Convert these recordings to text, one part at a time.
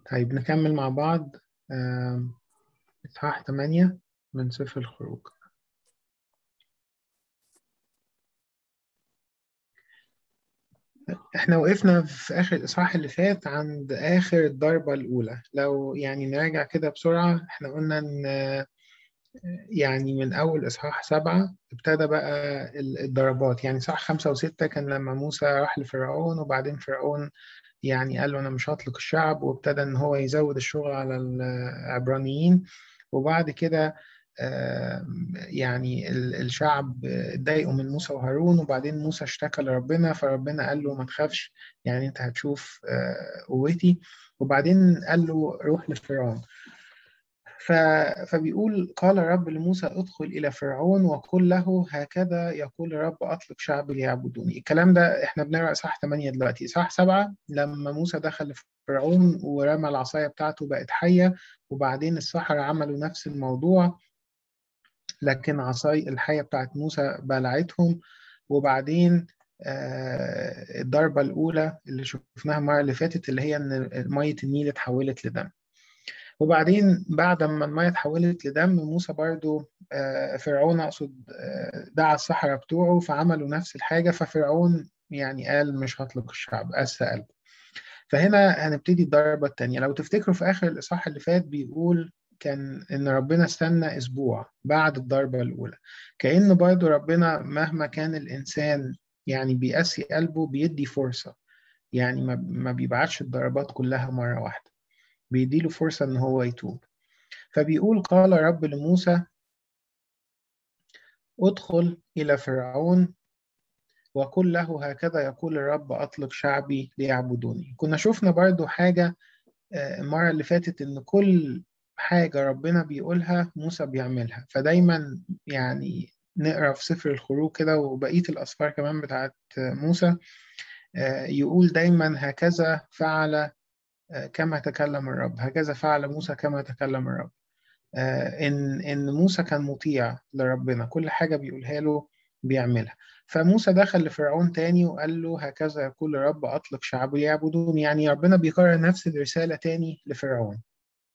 طيب نكمل مع بعض آم، إصحاح 8 من سفر الخروج احنا وقفنا في آخر الإصحاح اللي فات عند آخر الضربة الأولى لو يعني نراجع كده بسرعة احنا قلنا إن آه، يعني من أول إصحاح سبعة ابتدى بقى ال- الضربات يعني إصحاح خمسة وستة كان لما موسى راح لفرعون وبعدين فرعون يعني قال له أنا مش هطلق الشعب وابتدى إن هو يزود الشغل على العبرانيين وبعد كده آم، يعني ال- الشعب اتضايقوا من موسى وهارون وبعدين موسى اشتكى لربنا فربنا قال له ما تخافش يعني انت هتشوف آه، قوتي وبعدين قال له روح لفرعون ف... فبيقول قال الرب لموسى ادخل إلى فرعون وقل له هكذا يقول الرب أطلق شعبي ليعبدوني الكلام ده احنا بنقرأ إصحاح 8 دلوقتي إصحاح 7 لما موسى دخل لفرعون ورمى العصاية بتاعته بقت حية وبعدين السحرة عملوا نفس الموضوع لكن عصاي الحية بتاعت موسى بلعتهم وبعدين آه، الضربة الأولى اللي شفناها المرة اللي فاتت اللي هي إن مية النيل اتحولت لدم وبعدين بعد ما المية اتحولت لدم موسى برضو آه، فرعون أقصد آه، دعا السحرة بتوعه فعملوا نفس الحاجة ففرعون يعني قال مش هطلق الشعب قسى قلبه فهنا هنبتدي الضربة التانية لو تفتكروا في آخر الإصحاح اللي فات بيقول كان إن ربنا استنى أسبوع بعد الضربة الأولى كأن برضو ربنا مهما كان الإنسان يعني بيقسي قلبه بيدي فرصة يعني ما ما بيبعتش الضربات كلها مرة واحدة بيديله فرصة إن هو يتوب فبيقول قال رب لموسى ادخل إلى فرعون وقل له هكذا يقول الرب أطلق شعبي ليعبدوني كنا شفنا برضو حاجة آه، المرة اللي فاتت إن كل حاجة ربنا بيقولها موسى بيعملها فدايما يعني نقرأ في سفر الخروج كده وبقية الأسفار كمان بتاعت موسى آه، يقول دايما هكذا فعل آه، كما تكلم الرب هكذا فعل موسى كما تكلم الرب آه، إن إن موسى كان مطيع لربنا كل حاجة بيقولها له بيعملها فموسى دخل لفرعون تاني وقال له هكذا يقول الرب أطلق شعبي يعبدون يعني ربنا بيكرر نفس الرسالة تاني لفرعون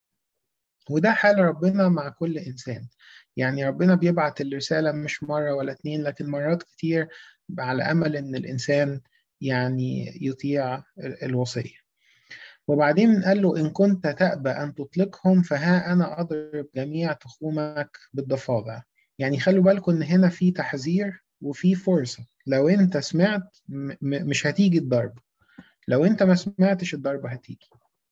وده حال ربنا مع كل إنسان يعني ربنا بيبعت الرسالة مش مرة ولا اتنين لكن مرات كتير على أمل إن الإنسان يعني يطيع ال- الوصية وبعدين قال له إن كنت تأبى أن تطلقهم فها أنا أضرب جميع تخومك بالضفادع يعني خلوا بالكم إن هنا في تحذير وفي فرصة لو أنت سمعت م- م- مش هتيجي الضربة لو أنت ما سمعتش الضربة هتيجي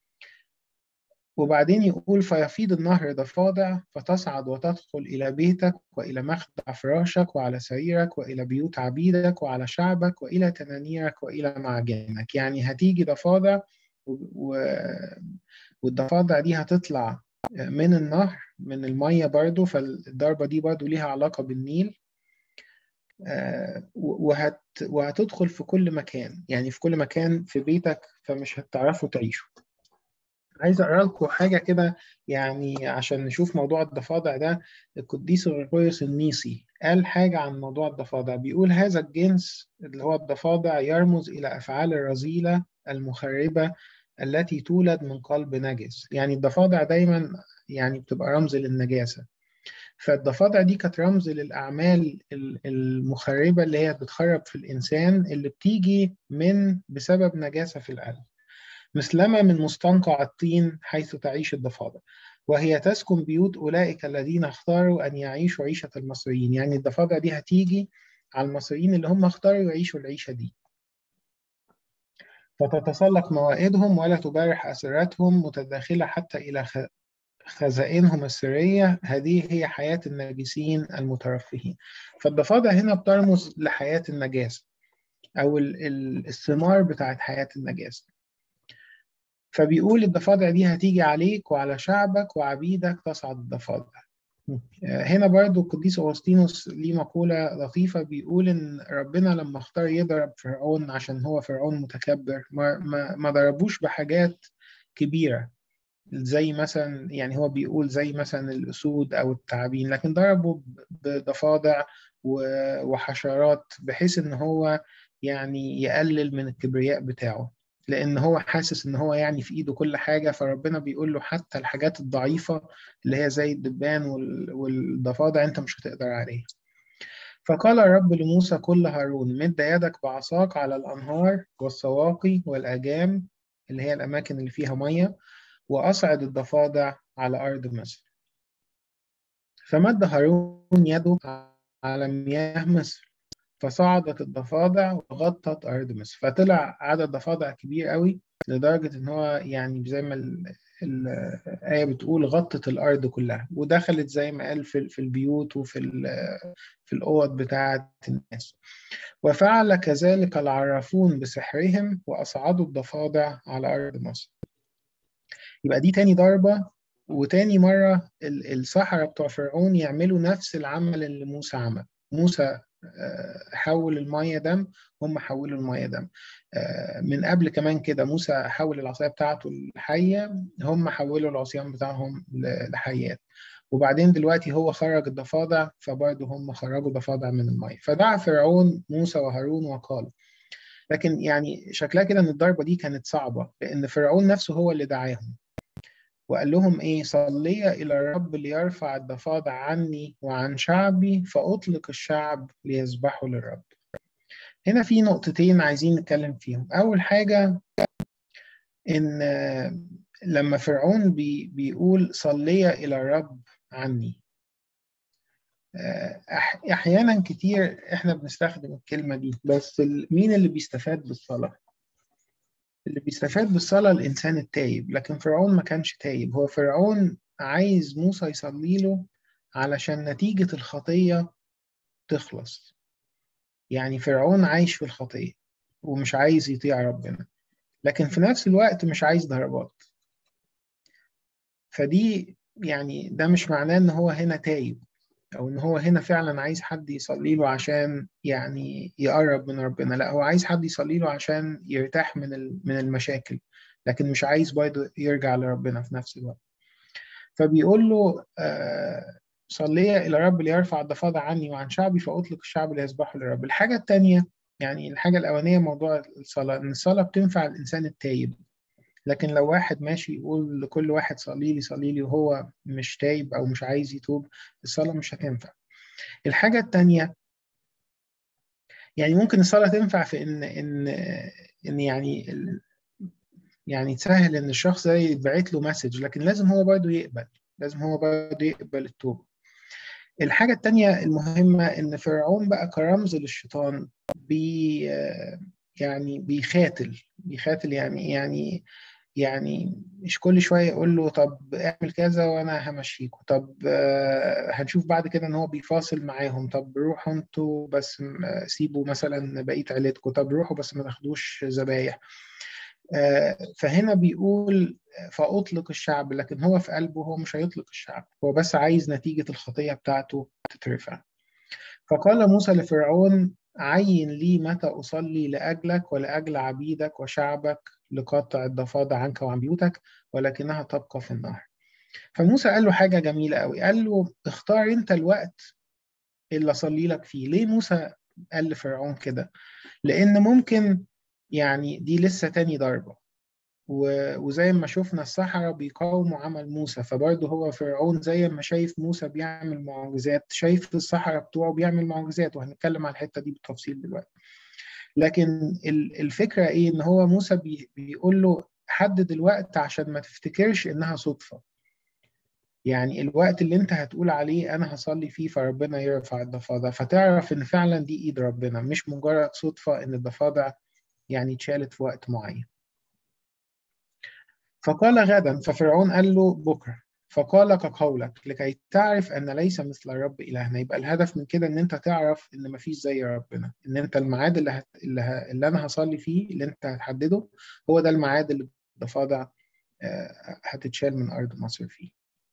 وبعدين يقول فيفيض النهر ضفادع فتصعد وتدخل إلى بيتك وإلى مخدع فراشك وعلى سريرك وإلى بيوت عبيدك وعلى شعبك وإلى تنانيرك وإلى معجنك يعني هتيجي ضفادع و... و... والضفادع دي هتطلع من النهر من المية برضو فالضربة دي برضو ليها علاقة بالنيل آه، وهت... وهتدخل في كل مكان يعني في كل مكان في بيتك فمش هتعرفوا تعيشوا عايز اقرا لكم حاجه كده يعني عشان نشوف موضوع الضفادع ده القديس غريغوريوس النيسي قال حاجه عن موضوع الضفادع بيقول هذا الجنس اللي هو الضفادع يرمز الى افعال الرذيله المخربه التي تولد من قلب نجس يعني الضفادع دايما يعني بتبقى رمز للنجاسه فالضفادع دي كانت رمز للاعمال ال- المخربه اللي هي بتخرب في الانسان اللي بتيجي من بسبب نجاسه في القلب مثلما من مستنقع الطين حيث تعيش الضفادع وهي تسكن بيوت أولئك الذين اختاروا أن يعيشوا عيشة المصريين يعني الضفادع دي هتيجي على المصريين اللي هم اختاروا يعيشوا العيشة دي فتتسلق موائدهم ولا تبارح أسرتهم متداخلة حتى إلى خ- خزائنهم السرية هذه هي حياة الناجسين المترفهين فالضفادع هنا بترمز لحياة النجاسة أو ال- ال- الثمار بتاعت حياة النجاسة فبيقول الضفادع دي هتيجي عليك وعلى شعبك وعبيدك تصعد الضفادع هنا برضو القديس أغسطينوس ليه مقولة لطيفة بيقول إن ربنا لما اختار يضرب فرعون عشان هو فرعون متكبر ما, ما, ما ضربوش بحاجات كبيرة زي مثلا يعني هو بيقول زي مثلا الأسود أو التعابين لكن ضربوا بضفادع و- وحشرات بحيث إن هو يعني يقلل من الكبرياء بتاعه لان هو حاسس ان هو يعني في ايده كل حاجه فربنا بيقول له حتى الحاجات الضعيفه اللي هي زي الدبان والضفادع انت مش هتقدر عليها فقال الرب لموسى كل هارون مد يدك بعصاك على الانهار والسواقي والاجام اللي هي الاماكن اللي فيها ميه واصعد الضفادع على ارض مصر فمد هارون يده على مياه مصر فصعدت الضفادع وغطت أرض مصر فطلع عدد ضفادع كبير قوي لدرجة إن هو يعني زي ما الآية بتقول غطت الأرض كلها ودخلت زي ما قال في, في البيوت وفي في الأوض بتاعة الناس وفعل كذلك العرافون بسحرهم وأصعدوا الضفادع على أرض مصر يبقى دي تاني ضربة وتاني مرة السحرة بتوع فرعون يعملوا نفس العمل اللي موسى عمل موسى حول المية دم هم حولوا المية دم من قبل كمان كده موسى حول العصاية بتاعته الحية هم حولوا العصيان بتاعهم لحيات وبعدين دلوقتي هو خرج الضفادع فبرضه هم خرجوا ضفادع من المية فدعا فرعون موسى وهارون وقال لكن يعني شكلها كده ان الضربة دي كانت صعبة لأن فرعون نفسه هو اللي دعاهم وقال لهم ايه صلي الى الرب ليرفع الضفادع عني وعن شعبي فاطلق الشعب ليذبحوا للرب هنا في نقطتين عايزين نتكلم فيهم اول حاجه ان لما فرعون بي بيقول صلي الى الرب عني احيانا كتير احنا بنستخدم الكلمه دي بس مين اللي بيستفاد بالصلاه اللي بيستفاد بالصلاة الإنسان التايب لكن فرعون ما كانش تايب هو فرعون عايز موسى يصلي له علشان نتيجة الخطية تخلص يعني فرعون عايش في الخطية ومش عايز يطيع ربنا لكن في نفس الوقت مش عايز ضربات فدي يعني ده مش معناه ان هو هنا تايب او ان هو هنا فعلا عايز حد يصلي له عشان يعني يقرب من ربنا لا هو عايز حد يصلي له عشان يرتاح من من المشاكل لكن مش عايز برضه يرجع لربنا في نفس الوقت فبيقول له آه صلي الى رب ليرفع الضفادع عني وعن شعبي فاطلق الشعب ليسبحوا للرب الحاجه الثانيه يعني الحاجه الاولانيه موضوع الصلاه ان الصلاه بتنفع الانسان التايب لكن لو واحد ماشي يقول لكل واحد صلي لي صلي لي وهو مش تايب او مش عايز يتوب الصلاه مش هتنفع الحاجه الثانيه يعني ممكن الصلاه تنفع في ان ان ان يعني يعني تسهل ان الشخص ده يتبعت له مسج لكن لازم هو برضه يقبل لازم هو برضه يقبل التوبه الحاجة التانية المهمة إن فرعون بقى كرمز للشيطان بي يعني بيخاتل بيخاتل يعني يعني يعني مش كل شويه يقول له طب اعمل كذا وانا همشيكوا طب هنشوف بعد كده ان هو بيفاصل معاهم طب روحوا انتوا بس سيبوا مثلا بقيه عيلتكم طب روحوا بس ما تاخدوش ذبايح فهنا بيقول فاطلق الشعب لكن هو في قلبه هو مش هيطلق الشعب هو بس عايز نتيجه الخطيه بتاعته تترفع فقال موسى لفرعون عين لي متى أصلي لأجلك ولأجل عبيدك وشعبك لقطع الضفادع عنك وعن بيوتك ولكنها تبقى في النهر فموسى قال له حاجة جميلة قوي قال له اختار انت الوقت اللي أصلي لك فيه ليه موسى قال لفرعون كده لأن ممكن يعني دي لسه تاني ضربة وزي ما شفنا السحرة بيقاوموا عمل موسى فبرضه هو فرعون زي ما شايف موسى بيعمل معجزات شايف السحرة بتوعه بيعمل معجزات وهنتكلم على الحتة دي بالتفصيل دلوقتي لكن الفكرة ايه ان هو موسى بيقول له حدد الوقت عشان ما تفتكرش انها صدفة يعني الوقت اللي انت هتقول عليه انا هصلي فيه فربنا يرفع الضفادع فتعرف ان فعلا دي ايد ربنا مش مجرد صدفة ان الضفادع يعني اتشالت في وقت معين فقال غدا ففرعون قال له بكرة فقال كقولك لكي تعرف أن ليس مثل الرب إلهنا يبقى الهدف من كده إن أنت تعرف إن مفيش زي ربنا إن أنت الميعاد اللي, هت... اللي, ه... اللي أنا هصلي فيه اللي أنت هتحدده هو ده الميعاد اللي الضفادع هتتشال من أرض مصر فيه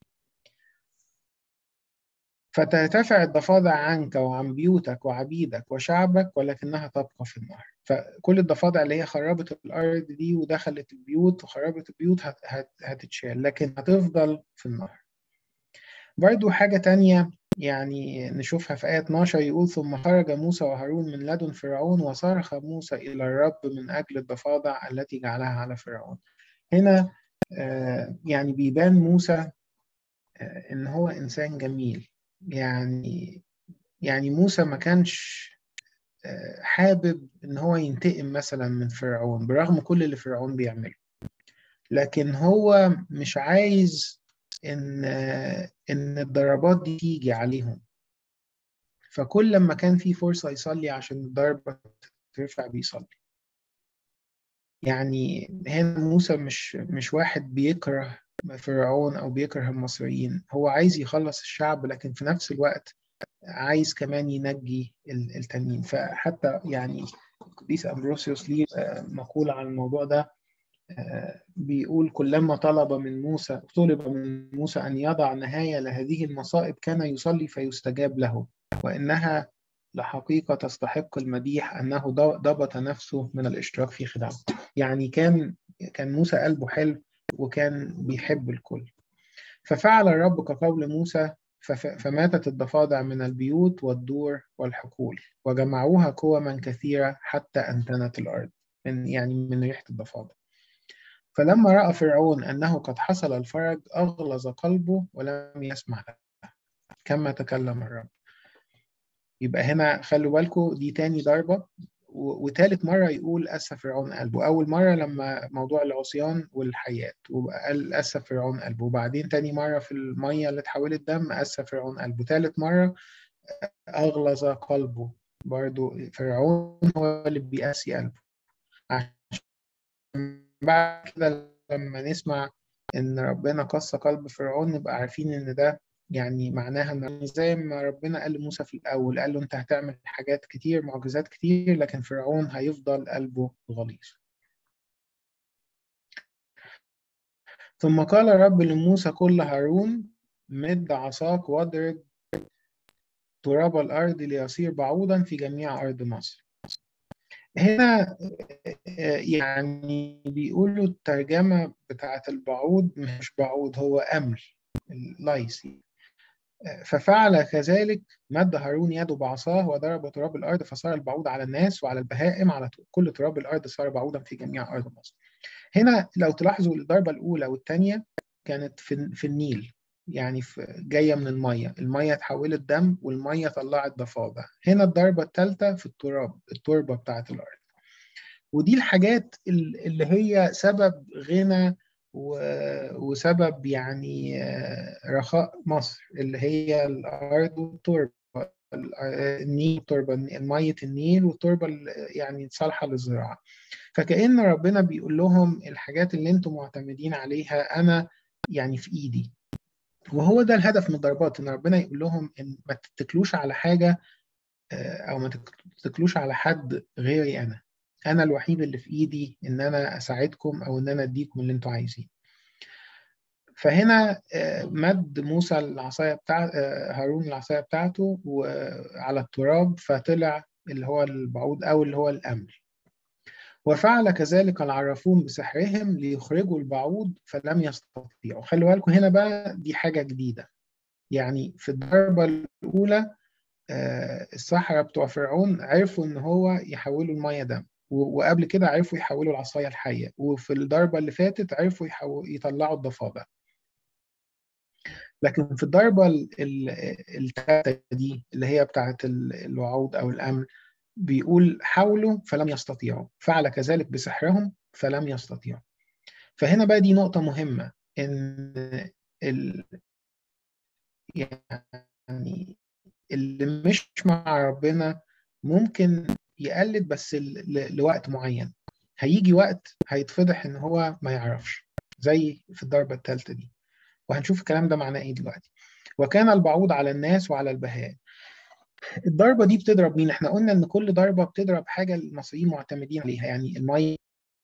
فترتفع الضفادع عنك وعن بيوتك وعبيدك وشعبك ولكنها تبقى في النهر فكل الضفادع اللي هي خربت الأرض دي ودخلت البيوت وخربت البيوت هت هت هتتشال لكن هتفضل في النهر برضو حاجة تانية يعني نشوفها في آية 12 يقول ثم خرج موسى وهارون من لدن فرعون وصرخ موسى إلى الرب من أجل الضفادع التي جعلها على فرعون هنا يعني بيبان موسى إن هو إنسان جميل يعني يعني موسى ما كانش حابب إن هو ينتقم مثلا من فرعون برغم كل اللي فرعون بيعمله لكن هو مش عايز ان ان الضربات دي تيجي عليهم فكل لما كان في فرصه يصلي عشان الضربه ترفع بيصلي يعني هنا موسى مش مش واحد بيكره فرعون او بيكره المصريين هو عايز يخلص الشعب لكن في نفس الوقت عايز كمان ينجي التانيين فحتى يعني القديس امبروسيوس ليه مقولة عن الموضوع ده بيقول كلما طلب من موسى طلب من موسى أن يضع نهاية لهذه المصائب كان يصلي فيستجاب له وإنها لحقيقة تستحق المديح أنه ضبط نفسه من الاشتراك في خداعه يعني كان كان موسى قلبه حلو وكان بيحب الكل ففعل الرب كقول موسى فماتت الضفادع من البيوت والدور والحقول وجمعوها كوما كثيرة حتى أنتنت الأرض من يعني من ريحة الضفادع فلما رأى فرعون أنه قد حصل الفرج أغلظ قلبه ولم يسمع له كما تكلم الرب يبقى هنا خلوا بالكم دي تاني ضربة وتالت مرة يقول أسى فرعون قلبه أول مرة لما موضوع العصيان والحياة وقال أسى فرعون قلبه وبعدين تاني مرة في المية اللي اتحولت دم أسى فرعون قلبه تالت مرة أغلظ قلبه برضو فرعون هو اللي بيأسي قلبه عشان بعد كده لما نسمع ان ربنا قص قلب فرعون نبقى عارفين ان ده يعني معناها ان زي ما ربنا قال لموسى في الاول قال له انت هتعمل حاجات كتير معجزات كتير لكن فرعون هيفضل قلبه غليظ ثم قال الرب لموسى كل هارون مد عصاك واضرب تراب الارض ليصير بعوضا في جميع ارض مصر هنا يعني بيقولوا الترجمة بتاعة البعوض مش بعوض هو أمل لايسي ففعل كذلك مد هارون يده بعصاه وضرب تراب الأرض فصار البعوض على الناس وعلى البهائم على كل تراب الأرض صار بعوضا في جميع أرض مصر هنا لو تلاحظوا الضربة الأولى والثانية كانت في, في النيل يعني في جاية من المية المية اتحولت دم والمية طلعت ضفادع هنا الضربة الثالثة في التراب التربة بتاعت الأرض ودي الحاجات اللي هي سبب غنى وسبب يعني رخاء مصر اللي هي الأرض والتربة النيل التربة مية النيل والتربة يعني صالحة للزراعة فكأن ربنا بيقول لهم الحاجات اللي انتم معتمدين عليها أنا يعني في إيدي وهو ده الهدف من الضربات ان ربنا يقول لهم ان ما تتكلوش على حاجه او ما تتكلوش على حد غيري انا انا الوحيد اللي في ايدي ان انا اساعدكم او ان انا اديكم اللي انتوا عايزين فهنا مد موسى العصايه بتاع هارون العصايه بتاعته وعلى التراب فطلع اللي هو البعوض او اللي هو الامل وفعل كذلك العرافون بسحرهم ليخرجوا البعوض فلم يستطيعوا خلوا بالكم هنا بقى دي حاجة جديدة يعني في الضربة الأولى السحرة بتوع فرعون عرفوا إن هو يحولوا المية دم وقبل كده عرفوا يحولوا العصاية الحية وفي الضربة اللي فاتت عرفوا يطلعوا الضفادع لكن في الضربة الثالثة دي اللي هي بتاعت الوعود أو الأمن بيقول حاولوا فلم يستطيعوا فعل كذلك بسحرهم فلم يستطيعوا فهنا بقى دي نقطة مهمة إن ال... يعني اللي مش مع ربنا ممكن يقلد بس ل... لوقت معين هيجي وقت هيتفضح إن هو ما يعرفش زي في الضربة الثالثة دي وهنشوف الكلام ده معناه إيه دلوقتي وكان البعوض على الناس وعلى البهائم الضربة دي بتضرب مين؟ احنا قلنا ان كل ضربة بتضرب حاجة المصريين معتمدين عليها يعني المية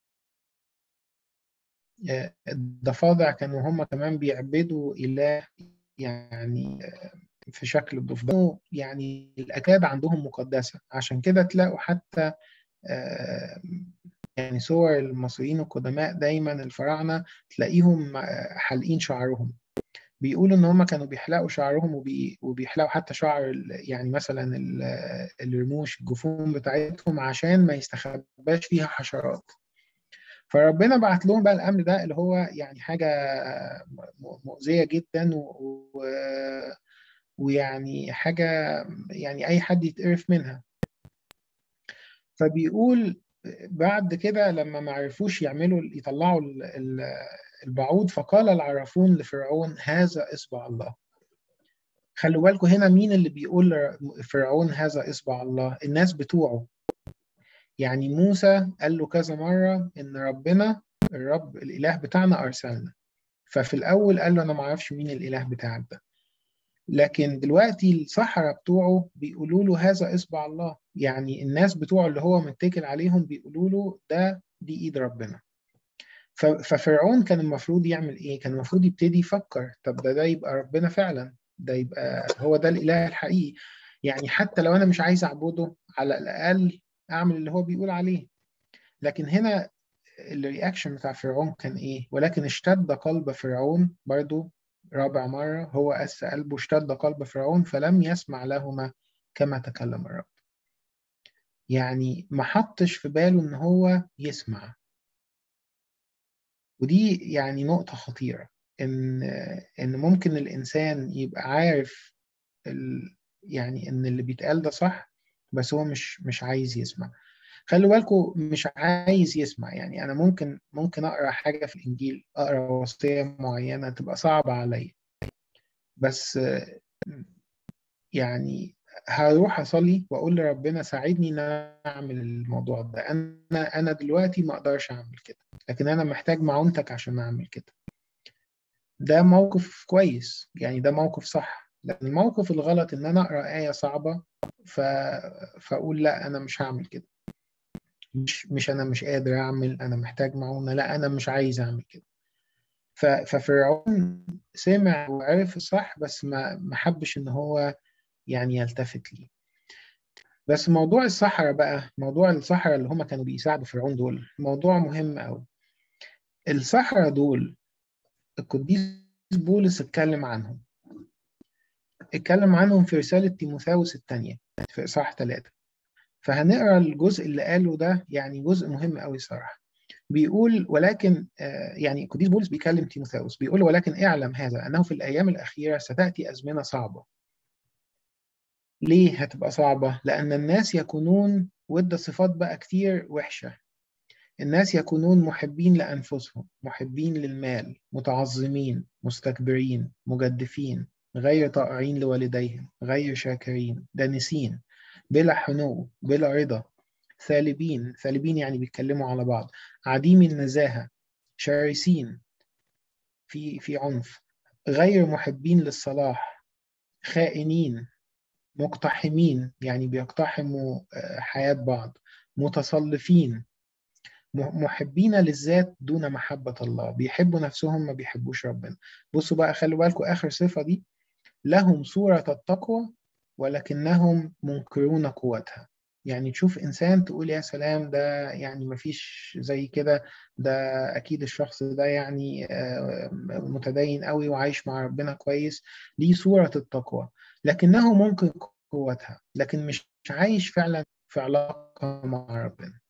الضفادع كانوا هم كمان بيعبدوا إله يعني في شكل الضفدع يعني الأكاد عندهم مقدسة عشان كده تلاقوا حتى يعني صور المصريين القدماء دايما الفراعنة تلاقيهم حالقين شعرهم بيقولوا ان هم كانوا بيحلقوا شعرهم وبي... وبيحلقوا حتى شعر يعني مثلا الرموش الجفون بتاعتهم عشان ما يستخباش فيها حشرات فربنا بعت لهم بقى الامر ده اللي هو يعني حاجه مؤذيه جدا و... ويعني حاجه يعني اي حد يتقرف منها فبيقول بعد كده لما ما عرفوش يعملوا يطلعوا البعوض فقال العرفون لفرعون هذا اصبع الله خلوا بالكم هنا مين اللي بيقول فرعون هذا اصبع الله الناس بتوعه يعني موسى قال له كذا مرة إن ربنا الرب الإله بتاعنا أرسلنا ففي الأول قال له أنا ما أعرفش مين الإله بتاعك ده لكن دلوقتي الصحراء بتوعه بيقولوا له هذا إصبع الله يعني الناس بتوعه اللي هو متكل عليهم بيقولوا له ده دي إيد ربنا ففرعون كان المفروض يعمل إيه؟ كان المفروض يبتدي يفكر طب ده ده يبقى ربنا فعلا ده يبقى هو ده الإله الحقيقي يعني حتى لو أنا مش عايز أعبده على الأقل اعمل اللي هو بيقول عليه لكن هنا الرياكشن بتاع فرعون كان ايه ولكن اشتد قلب فرعون برضو رابع مرة هو أس قلبه اشتد قلب فرعون فلم يسمع لهما كما تكلم الرب يعني ما حطش في باله ان هو يسمع ودي يعني نقطة خطيرة ان ان ممكن الانسان يبقى عارف ال يعني ان اللي بيتقال ده صح بس هو مش مش عايز يسمع خلوا بالكم مش عايز يسمع يعني انا ممكن ممكن اقرا حاجه في الانجيل اقرا وصيه معينه تبقى صعبه عليا بس يعني هروح اصلي واقول لربنا ساعدني ان انا اعمل الموضوع ده انا انا دلوقتي ما اقدرش اعمل كده لكن انا محتاج معونتك عشان اعمل كده ده موقف كويس يعني ده موقف صح لكن الموقف الغلط ان انا اقرا ايه صعبه ف... فاقول لا انا مش هعمل كده مش مش انا مش قادر اعمل انا محتاج معونه لا انا مش عايز اعمل كده ف... ففرعون سمع وعرف الصح بس ما ما حبش ان هو يعني يلتفت ليه بس موضوع الصحراء بقى موضوع الصحراء اللي هم كانوا بيساعدوا فرعون دول موضوع مهم قوي الصحراء دول القديس بولس اتكلم عنهم اتكلم عنهم في رسالة تيموثاوس الثانية في إصحاح ثلاثة فهنقرا الجزء اللي قاله ده يعني جزء مهم قوي صراحة بيقول ولكن يعني قديس بولس بيكلم تيموثاوس بيقول ولكن اعلم هذا أنه في الأيام الأخيرة ستأتي أزمنة صعبة ليه هتبقى صعبة؟ لأن الناس يكونون ود صفات بقى كتير وحشة الناس يكونون محبين لأنفسهم محبين للمال متعظمين مستكبرين مجدفين غير طائعين لوالديهم غير شاكرين دانسين بلا حنو بلا رضا ثالبين ثالبين يعني بيتكلموا على بعض عديم النزاهة شرسين في في عنف غير محبين للصلاح خائنين مقتحمين يعني بيقتحموا حياة بعض متصلفين محبين للذات دون محبة الله بيحبوا نفسهم ما بيحبوش ربنا بصوا بقى خلوا بالكم آخر صفة دي لهم صورة التقوى ولكنهم منكرون قوتها يعني تشوف إنسان تقول يا سلام ده يعني مفيش زي كده ده أكيد الشخص ده يعني متدين قوي وعايش مع ربنا كويس ليه صورة التقوى لكنه منكر قوتها لكن مش عايش فعلا في علاقة مع ربنا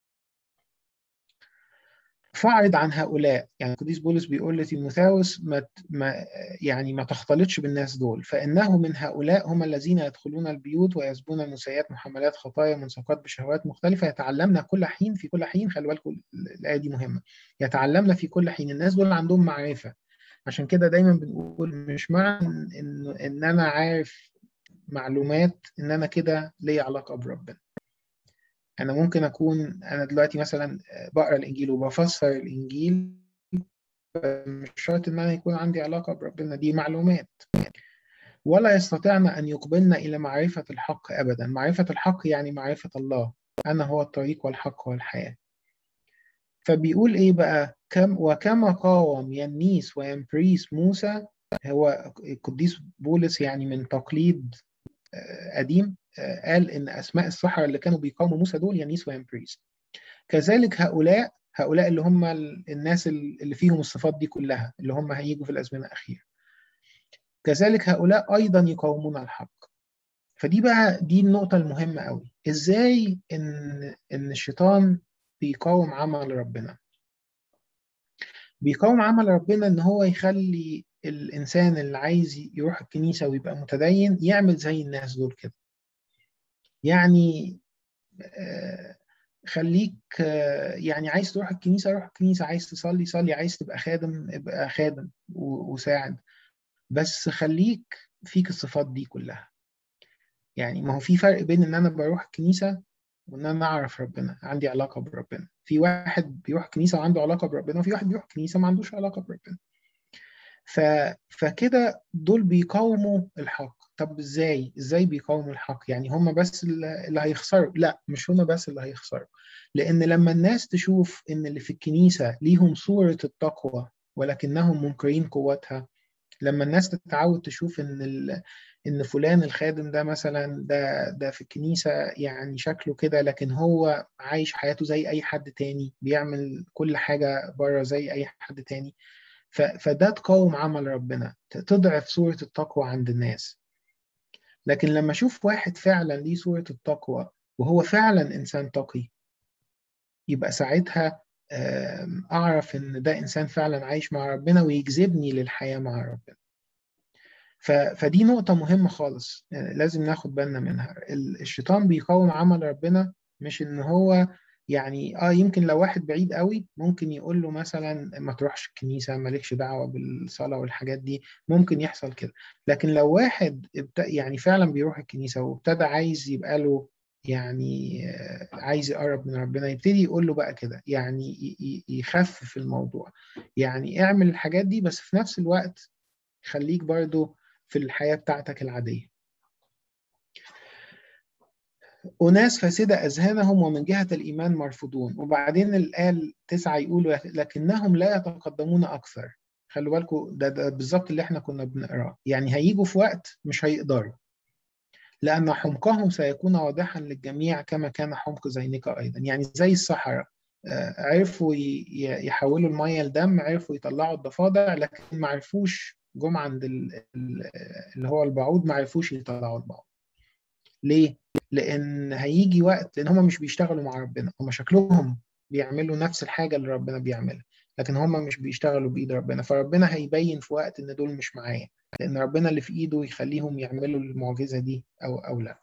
فاعرض عن هؤلاء يعني القديس بولس بيقول لتيموثاوس ما ما يعني ما تختلطش بالناس دول فانه من هؤلاء هم الذين يدخلون البيوت ويسبون النسيات محملات خطايا منسقات بشهوات مختلفه يتعلمنا كل حين في كل حين خلي بالكم الايه دي مهمه يتعلمنا في كل حين الناس دول عندهم معرفه عشان كده دايما بنقول مش معنى ان ان انا عارف معلومات ان انا كده ليا علاقه بربنا انا ممكن اكون انا دلوقتي مثلا بقرا الانجيل وبفسر الانجيل مش شرط ان انا يكون عندي علاقه بربنا دي معلومات ولا يستطيعن ان يقبلن الى معرفه الحق ابدا معرفه الحق يعني معرفه الله انا هو الطريق والحق والحياه فبيقول ايه بقى كم وكما قاوم ينيس وينبريس موسى هو القديس بولس يعني من تقليد قديم قال ان اسماء السحرة اللي كانوا بيقاوموا موسى دول يانيس وينبريس كذلك هؤلاء هؤلاء اللي هم الناس اللي فيهم الصفات دي كلها اللي هم هيجوا في الازمنه الاخيره كذلك هؤلاء أيضا يقاومون الحق فدي بقى دي النقطة المهمة قوي إزاي إن إن الشيطان بيقاوم عمل ربنا بيقاوم عمل ربنا إن هو يخلي الإنسان اللي عايز يروح الكنيسة ويبقى متدين يعمل زي الناس دول كده يعني خليك يعني عايز تروح الكنيسة روح الكنيسة عايز تصلي صلي عايز تبقى خادم ابقى خادم وساعد بس خليك فيك الصفات دي كلها يعني ما هو في فرق بين ان انا بروح الكنيسة وان انا اعرف ربنا عندي علاقة بربنا في واحد بيروح الكنيسة وعنده علاقة بربنا وفي واحد بيروح الكنيسة ما عندوش علاقة بربنا ف... فكده دول بيقاوموا الحق طب ازاي ازاي بيقاوموا الحق يعني هم بس اللي هيخسروا لا مش هم بس اللي هيخسروا لان لما الناس تشوف ان اللي في الكنيسه ليهم صوره التقوى ولكنهم منكرين قوتها لما الناس تتعود تشوف ان ال... ان فلان الخادم ده مثلا ده ده في الكنيسه يعني شكله كده لكن هو عايش حياته زي اي حد تاني بيعمل كل حاجه بره زي اي حد تاني فده تقاوم عمل ربنا تضعف صورة التقوى عند الناس لكن لما أشوف واحد فعلا ليه صورة التقوى وهو فعلا إنسان تقي يبقى ساعتها أعرف إن ده إنسان فعلا عايش مع ربنا ويجذبني للحياة مع ربنا فدي نقطة مهمة خالص لازم ناخد بالنا منها الشيطان بيقاوم عمل ربنا مش إن هو يعني اه يمكن لو واحد بعيد قوي ممكن يقول له مثلا ما تروحش الكنيسه مالكش دعوه بالصلاه والحاجات دي ممكن يحصل كده لكن لو واحد يعني فعلا بيروح الكنيسه وابتدى عايز يبقى له يعني عايز يقرب من ربنا يبتدي يقول له بقى كده يعني يخفف الموضوع يعني اعمل الحاجات دي بس في نفس الوقت خليك برضو في الحياه بتاعتك العاديه أناس فاسدة أذهانهم ومن جهة الإيمان مرفوضون وبعدين الآل تسعة يقولوا لكنهم لا يتقدمون أكثر خلوا بالكم ده, ده بالظبط اللي احنا كنا بنقراه يعني هيجوا في وقت مش هيقدروا لأن حمقهم سيكون واضحا للجميع كما كان حمق زينك أيضا يعني زي الصحراء عرفوا يحولوا المية لدم عرفوا يطلعوا الضفادع لكن ما عرفوش جم عند اللي هو البعوض ما عرفوش يطلعوا البعوض ليه؟ لان هيجي وقت لان هم مش بيشتغلوا مع ربنا هم شكلهم بيعملوا نفس الحاجه اللي ربنا بيعملها لكن هم مش بيشتغلوا بايد ربنا فربنا هيبين في وقت ان دول مش معايا لان ربنا اللي في ايده يخليهم يعملوا المعجزه دي او او لا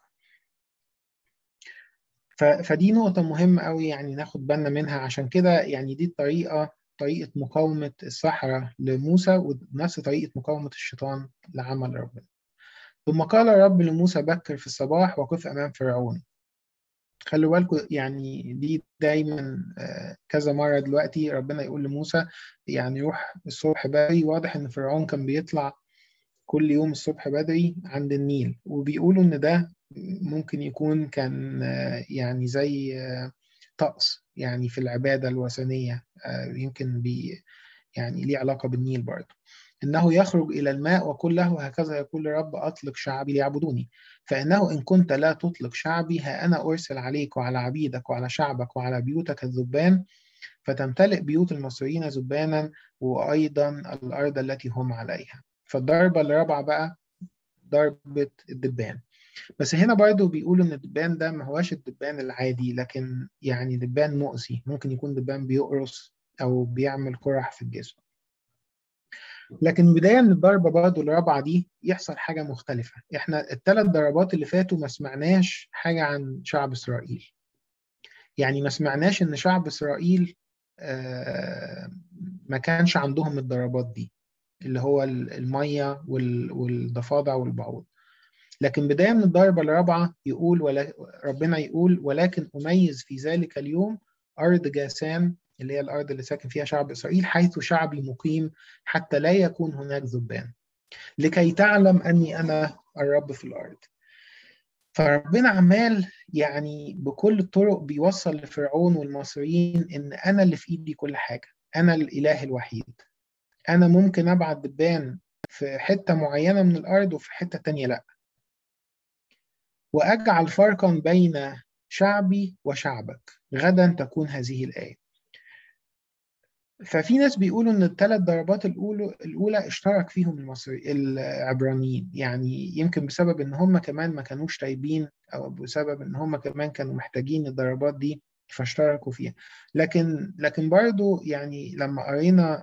فدي نقطة مهمة قوي يعني ناخد بالنا منها عشان كده يعني دي الطريقة طريقة مقاومة الصحراء لموسى ونفس طريقة مقاومة الشيطان لعمل ربنا ثم قال الرب لموسى بكر في الصباح وقف أمام فرعون خلوا بالكم يعني دي دايما كذا مرة دلوقتي ربنا يقول لموسى يعني روح الصبح بدري واضح إن فرعون كان بيطلع كل يوم الصبح بدري عند النيل وبيقولوا إن ده ممكن يكون كان يعني زي طقس يعني في العبادة الوثنية يمكن بي يعني ليه علاقة بالنيل برضه إنه يخرج إلى الماء وقل له هكذا يقول الرب أطلق شعبي ليعبدوني فإنه إن كنت لا تطلق شعبي ها أنا أرسل عليك وعلى عبيدك وعلى شعبك وعلى بيوتك الذبان فتمتلئ بيوت المصريين ذبانا وأيضا الأرض التي هم عليها فالضربة الرابعة بقى ضربة الدبان بس هنا برضو بيقولوا ان الدبان ده ما هواش الدبان العادي لكن يعني دبان مؤذي ممكن يكون دبان بيقرص او بيعمل قرح في الجسم لكن بداية من الضربة برضو الرابعة دي يحصل حاجة مختلفة احنا الثلاث ضربات اللي فاتوا ما سمعناش حاجة عن شعب إسرائيل يعني ما سمعناش ان شعب إسرائيل آه ما كانش عندهم الضربات دي اللي هو المية والضفادع والبعوض لكن بداية من الضربة الرابعة يقول ولا ربنا يقول ولكن أميز في ذلك اليوم أرض جاسان اللي هي الأرض اللي ساكن فيها شعب إسرائيل حيث شعبي مقيم حتى لا يكون هناك ذبان لكي تعلم أني أنا الرب في الأرض فربنا عمال يعني بكل الطرق بيوصل لفرعون والمصريين إن أنا اللي في إيدي كل حاجة أنا الإله الوحيد أنا ممكن أبعت دبان في حتة معينة من الأرض وفي حتة تانية لأ وأجعل فرقا بين شعبي وشعبك غدا تكون هذه الآية ففي ناس بيقولوا ان الثلاث ضربات الاولى الاولى اشترك فيهم المصري العبرانيين يعني يمكن بسبب ان هم كمان ما كانوش تايبين او بسبب ان هم كمان كانوا محتاجين الضربات دي فاشتركوا فيها لكن لكن برضو يعني لما قرينا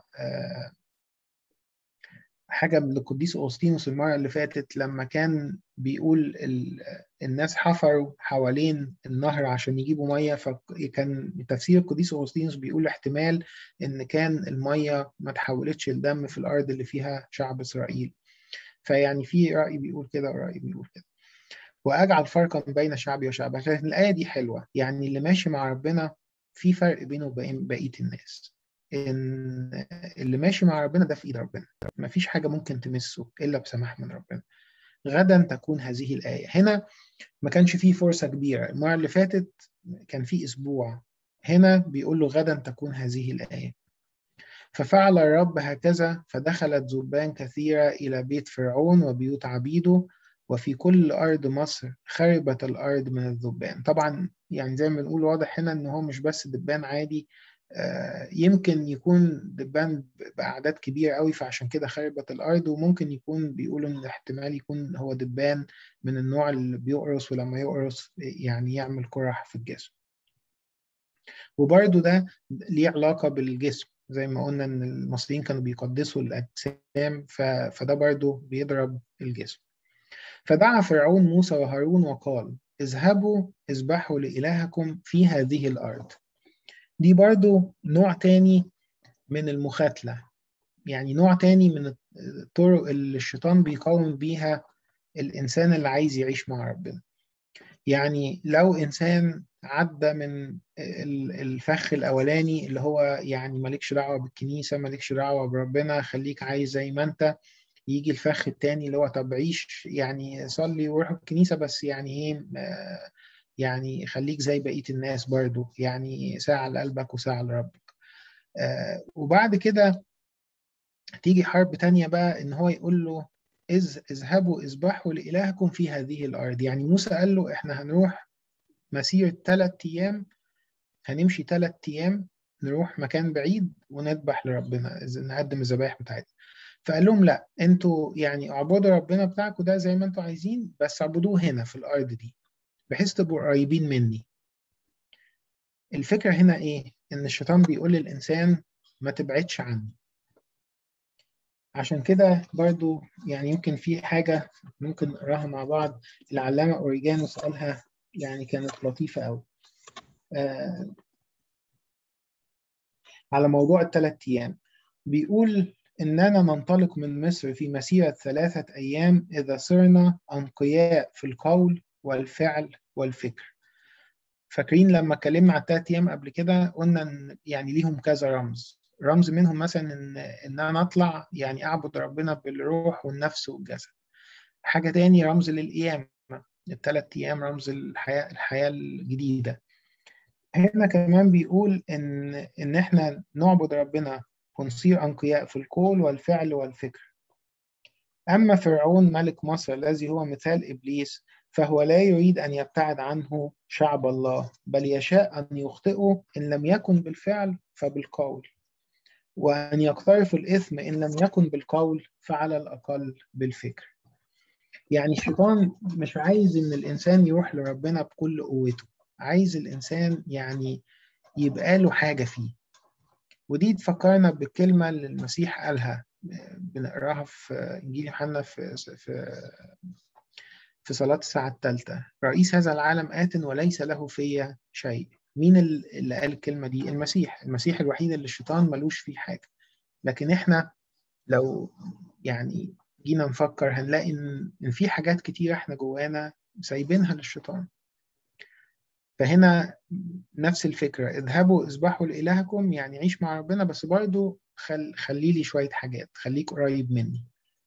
حاجة من القديس أوسطينوس المرة اللي فاتت لما كان بيقول الناس حفروا حوالين النهر عشان يجيبوا مية فكان تفسير القديس أوسطينوس بيقول احتمال إن كان المية ما تحولتش لدم في الأرض اللي فيها شعب إسرائيل فيعني في رأي بيقول كده ورأي بيقول كده وأجعل فرقا بين شعبي وشعبك لكن الآية دي حلوة يعني اللي ماشي مع ربنا في فرق بينه وبين بقية الناس ان اللي ماشي مع ربنا ده في ايد ربنا ما فيش حاجه ممكن تمسه الا بسماح من ربنا غدا تكون هذه الايه هنا ما كانش فيه فرصه كبيره المره اللي فاتت كان في اسبوع هنا بيقول له غدا تكون هذه الايه ففعل الرب هكذا فدخلت ذبان كثيره الى بيت فرعون وبيوت عبيده وفي كل أرض مصر خربت الأرض من الذبان طبعا يعني زي ما بنقول واضح هنا إن هو مش بس دبان عادي يمكن يكون دبان بأعداد كبيرة قوي فعشان كده خربت الأرض وممكن يكون بيقولوا إن احتمال يكون هو دبان من النوع اللي بيقرص ولما يقرص يعني يعمل قرح في الجسم وبرده ده ليه علاقة بالجسم زي ما قلنا إن المصريين كانوا بيقدسوا الأجسام فده برده بيضرب الجسم فدعا فرعون موسى وهارون وقال اذهبوا اذبحوا لإلهكم في هذه الأرض دي برضو نوع تاني من المخاتلة يعني نوع تاني من الطرق اللي الشيطان بيقاوم بيها الإنسان اللي عايز يعيش مع ربنا يعني لو إنسان عدى من الفخ الأولاني اللي هو يعني مالكش دعوة بالكنيسة مالكش دعوة بربنا خليك عايز زي ما أنت يجي الفخ التاني اللي هو طب عيش يعني صلي وروح الكنيسة بس يعني إيه يعني خليك زي بقية الناس برضو يعني ساعة لقلبك وساعة لربك آه وبعد كده تيجي حرب تانية بقى إن هو يقول له إذ اذهبوا اذبحوا لإلهكم في هذه الأرض يعني موسى قال له إحنا هنروح مسيرة ثلاث أيام هنمشي ثلاث أيام نروح مكان بعيد ونذبح لربنا نقدم الذبائح بتاعتنا فقال لهم لا انتوا يعني اعبدوا ربنا بتاعكم ده زي ما انتوا عايزين بس اعبدوه هنا في الارض دي بحيث تبقوا قريبين مني الفكرة هنا إيه؟ إن الشيطان بيقول للإنسان ما تبعدش عني عشان كده برضو يعني يمكن في حاجة ممكن نقراها مع بعض العلامة أوريجانوس قالها يعني كانت لطيفة أوي آه على موضوع الثلاث أيام بيقول إننا ننطلق من مصر في مسيرة ثلاثة أيام إذا صرنا أنقياء في القول والفعل والفكر فاكرين لما اتكلمنا على الثلاث ايام قبل كده قلنا ان يعني ليهم كذا رمز رمز منهم مثلا ان ان انا اطلع يعني اعبد ربنا بالروح والنفس والجسد حاجه تاني رمز للقيامه الثلاث ايام رمز الحياه الحياه الجديده هنا كمان بيقول ان ان احنا نعبد ربنا ونصير انقياء في القول والفعل والفكر اما فرعون ملك مصر الذي هو مثال ابليس فهو لا يريد أن يبتعد عنه شعب الله بل يشاء أن يخطئه إن لم يكن بالفعل فبالقول وأن يقترف الإثم إن لم يكن بالقول فعلى الأقل بالفكر يعني الشيطان مش عايز إن الإنسان يروح لربنا بكل قوته عايز الإنسان يعني يبقى له حاجة فيه ودي تفكرنا بالكلمة اللي المسيح قالها بنقراها في إنجيل يوحنا في, في في صلاة الساعة الثالثة رئيس هذا العالم آت وليس له في شيء مين اللي قال الكلمة دي المسيح المسيح الوحيد اللي الشيطان ملوش فيه حاجة لكن احنا لو يعني جينا نفكر هنلاقي ان في حاجات كتير احنا جوانا سايبينها للشيطان فهنا نفس الفكرة اذهبوا اذبحوا لإلهكم يعني عيش مع ربنا بس برضو خل خلي لي شوية حاجات خليك قريب مني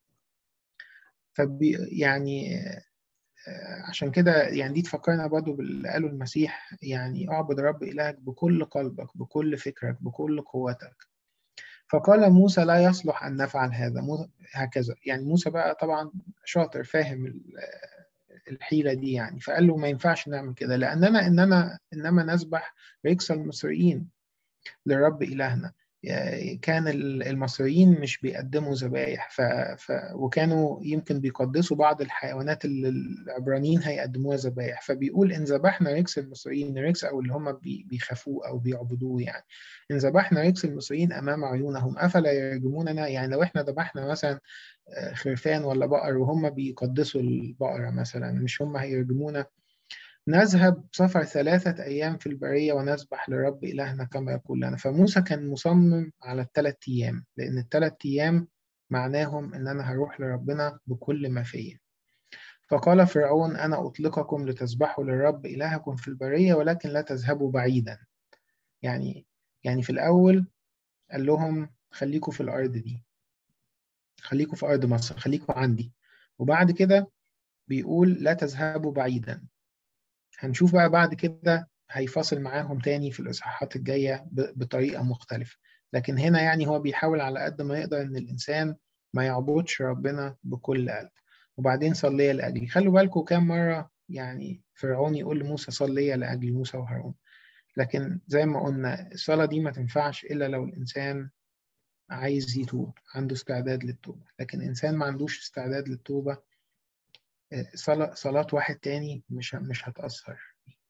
فبي يعني عشان كده يعني دي تفكرنا برضه باللي قاله المسيح يعني اعبد رب إلهك بكل قلبك بكل فكرك بكل قوتك فقال موسى لا يصلح أن نفعل هذا هكذا يعني موسى بقى طبعا شاطر فاهم الحيلة دي يعني فقال له ما ينفعش نعمل كده لأننا إننا إنما نسبح رجس المصريين للرب إلهنا كان المصريين مش بيقدموا ذبايح ف... ف... وكانوا يمكن بيقدسوا بعض الحيوانات اللي العبرانيين هيقدموها ذبايح فبيقول ان ذبحنا ريكس المصريين ريكس او اللي هم بي... بيخافوه او بيعبدوه يعني ان ذبحنا ريكس المصريين امام عيونهم افلا يرجموننا يعني لو احنا ذبحنا مثلا خرفان ولا بقر وهم بيقدسوا البقره مثلا مش هم هيرجمونا نذهب سفر ثلاثة أيام في البرية ونسبح لرب إلهنا كما يقول لنا فموسى كان مصمم على الثلاث أيام لأن الثلاث أيام معناهم إن أنا هروح لربنا بكل ما فيا فقال فرعون أنا أطلقكم لتسبحوا للرب إلهكم في البرية ولكن لا تذهبوا بعيدا يعني يعني في الأول قال لهم خليكوا في الأرض دي خليكوا في أرض مصر خليكوا عندي وبعد كده بيقول لا تذهبوا بعيدا هنشوف بقى بعد كده هيفاصل معاهم تاني في الإصحاحات الجاية بطريقة مختلفة لكن هنا يعني هو بيحاول على قد ما يقدر إن الإنسان ما يعبدش ربنا بكل قلب وبعدين صلي لأجلي خلوا بالكم كام مرة يعني فرعون يقول لموسى صلي لأجل موسى وهارون لكن زي ما قلنا الصلاة دي ما تنفعش إلا لو الإنسان عايز يتوب عنده استعداد للتوبة لكن إنسان ما عندوش استعداد للتوبة صلاة صلاة واحد تاني مش مش هتأثر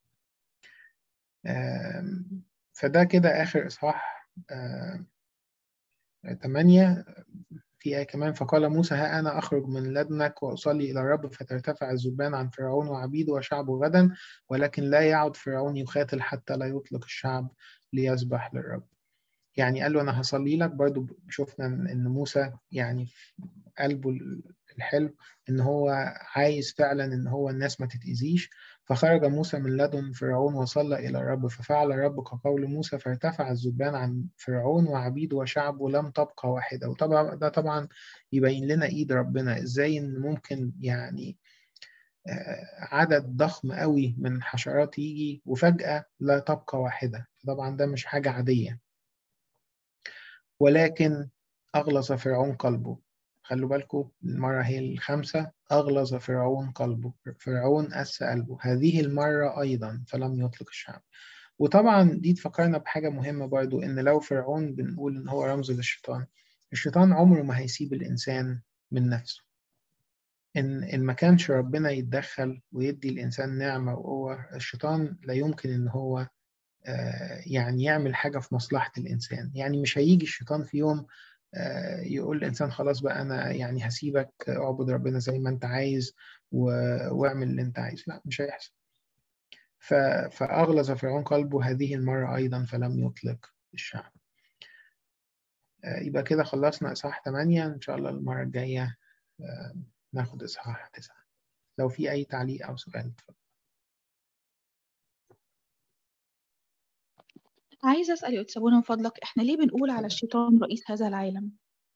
فده كده آخر إصحاح ثمانية في آية كمان فقال موسى ها أنا أخرج من لدنك وأصلي إلى الرب فترتفع الذبان عن فرعون وعبيده وشعبه غدا ولكن لا يعد فرعون يقاتل حتى لا يطلق الشعب ليسبح للرب يعني قال له أنا هصلي لك برضو شفنا إن موسى يعني في قلبه الحلو ان هو عايز فعلا ان هو الناس ما تتأذيش فخرج موسى من لدن فرعون وصلى الى الرب ففعل الرب كقول موسى فارتفع الذبان عن فرعون وعبيده وشعبه لم تبقى واحده وطبعا ده طبعا يبين لنا ايد ربنا ازاي ان ممكن يعني عدد ضخم قوي من حشرات يجي وفجأة لا تبقى واحدة طبعا ده مش حاجة عادية ولكن أغلظ فرعون قلبه خلوا بالكم المرة هي الخامسة أغلظ فرعون قلبه فرعون أس قلبه هذه المرة أيضا فلم يطلق الشعب وطبعا دي تفكرنا بحاجة مهمة برضو إن لو فرعون بنقول إن هو رمز للشيطان الشيطان عمره ما هيسيب الإنسان من نفسه إن إن ما كانش ربنا يتدخل ويدي الإنسان نعمة وقوة الشيطان لا يمكن إن هو يعني يعمل حاجة في مصلحة الإنسان يعني مش هيجي الشيطان في يوم يقول الإنسان خلاص بقى أنا يعني هسيبك اعبد ربنا زي ما أنت عايز واعمل اللي أنت عايز لا مش هيحصل فأغلظ فرعون قلبه هذه المرة أيضا فلم يطلق الشعب يبقى كده خلصنا إصحاح 8 إن شاء الله المرة الجاية ناخد إصحاح 9 لو في أي تعليق أو سؤال اتفضل عايزة أسأل يا أستاذ من فضلك إحنا ليه بنقول على الشيطان رئيس هذا العالم؟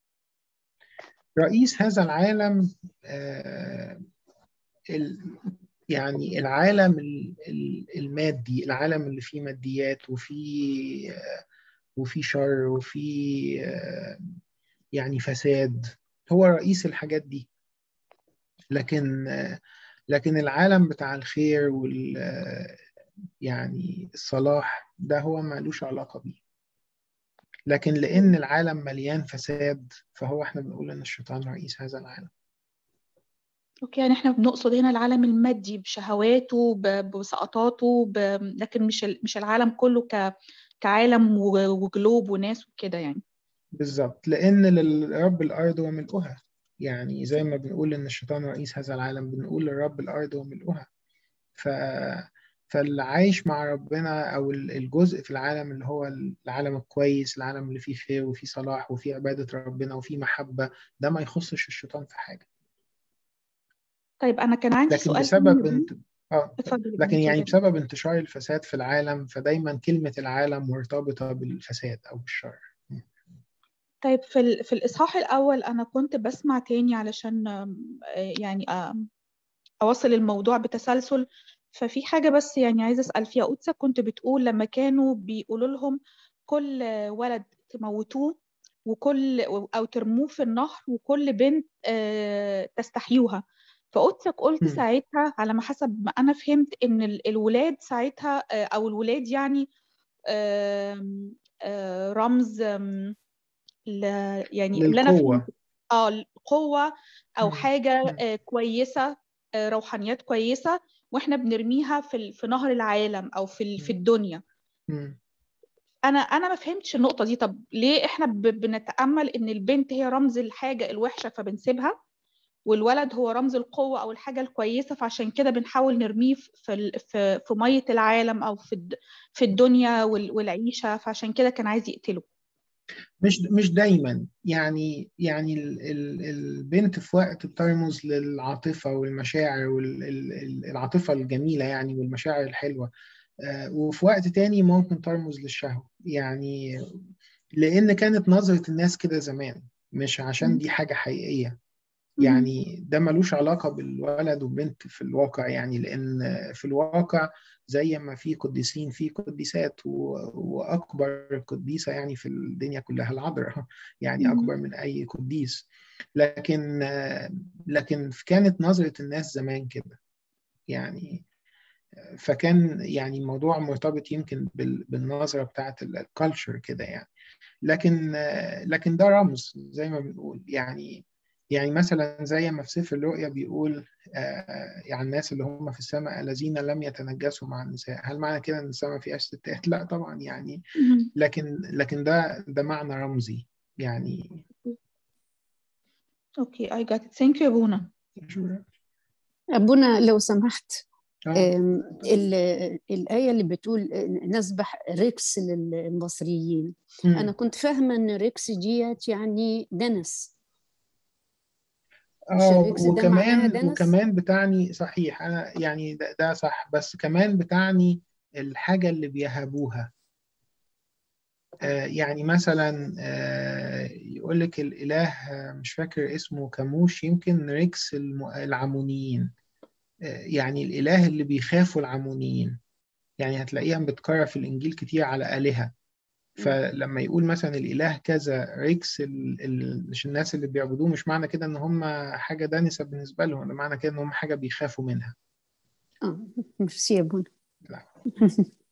رئيس هذا العالم آه ال يعني العالم المادي العالم اللي فيه ماديات وفيه آه وفيه شر وفيه آه يعني فساد هو رئيس الحاجات دي لكن لكن العالم بتاع الخير وال يعني الصلاح ده هو مالوش علاقة بيه لكن لأن العالم مليان فساد فهو احنا بنقول إن الشيطان رئيس هذا العالم اوكي يعني احنا بنقصد هنا العالم المادي بشهواته بسقطاته ب... لكن مش مش العالم كله ك... كعالم وجلوب وناس وكده يعني بالظبط لأن للرب الأرض وملؤها يعني زي ما بنقول إن الشيطان رئيس هذا العالم بنقول للرب الأرض وملؤها ف فاللي عايش مع ربنا او الجزء في العالم اللي هو العالم الكويس العالم اللي فيه خير وفيه صلاح وفيه عباده ربنا وفيه محبه ده ما يخصش الشيطان في حاجه طيب انا كان عندي لكن سؤال بسبب انت... اه لكن يعني بسبب انتشار الفساد في العالم فدايما كلمه العالم مرتبطه بالفساد او بالشر طيب في ال... في الاصحاح الاول انا كنت بسمع تاني علشان يعني اوصل الموضوع بتسلسل ففي حاجة بس يعني عايزة أسأل فيها قدسة كنت بتقول لما كانوا بيقولوا لهم كل ولد تموتوه وكل أو ترموه في النهر وكل بنت تستحيوها فقدسك قلت ساعتها على ما حسب ما أنا فهمت إن الولاد ساعتها أو الولاد يعني آم، آه، رمز آم، ل يعني اللي انا للقوة فهمته اه القوة او مم. حاجة مم. آه، كويسة آه، روحانيات كويسة واحنا بنرميها في ال- في نهر العالم او في ال- في مم. الدنيا مم. انا انا ما فهمتش النقطة دي طب ليه احنا ب- بنتأمل ان البنت هي رمز الحاجة الوحشة فبنسيبها والولد هو رمز القوة أو الحاجة الكويسة فعشان كده بنحاول نرميه في ال- في في مية العالم أو في الد- في الدنيا وال- والعيشة فعشان كده كان عايز يقتله مش مش دايما يعني يعني ال- ال- البنت في وقت بترمز للعاطفة والمشاعر والعاطفة الجميلة يعني والمشاعر الحلوة آه، وفي وقت تاني ممكن ترمز للشهوة يعني لأن كانت نظرة الناس كده زمان مش عشان دي حاجة حقيقية يعني ده ملوش علاقة بالولد والبنت في الواقع يعني لأن في الواقع زي ما في قديسين في قديسات و- وأكبر قديسة يعني في الدنيا كلها العذراء يعني مم. أكبر من أي قديس لكن لكن كانت نظرة الناس زمان كده يعني فكان يعني الموضوع مرتبط يمكن بال- بالنظرة بتاعت الكالتشر كده يعني لكن لكن ده رمز زي ما بنقول يعني يعني مثلا زي ما في سفر الرؤيا بيقول آه، يعني الناس اللي هم في السماء الذين لم يتنجسوا مع النساء هل معنى كده ان السماء فيهاش ستات لا طبعا يعني مم. لكن لكن ده ده معنى رمزي يعني اوكي I got it thank you يا بونا أبونا لو سمحت آه. أم، ال- الآية اللي بتقول نذبح ريكس للمصريين مم. أنا كنت فاهمة إن ريكس ديت يعني دنس مش اه الريكس ده معناها وكمان دنس وكمان بتعني صحيح انا يعني ده, ده صح بس كمان بتعني الحاجة اللي بيهبوها آه يعني مثلا آه يقول لك الإله آه، مش فاكر اسمه كاموش يمكن ريكس الم- العمونيين آه يعني الإله اللي بيخافوا العمونيين يعني هتلاقيها بتكرر في الإنجيل كتير على آلهة فلما يقول مثلا الإله كذا ريكس ال... ال... مش الناس اللي بيعبدوه مش معنى كده إن هم حاجة دانسة بالنسبة لهم ده معنى كده إن هم حاجة بيخافوا منها اه ميرسي يا أبونا لا.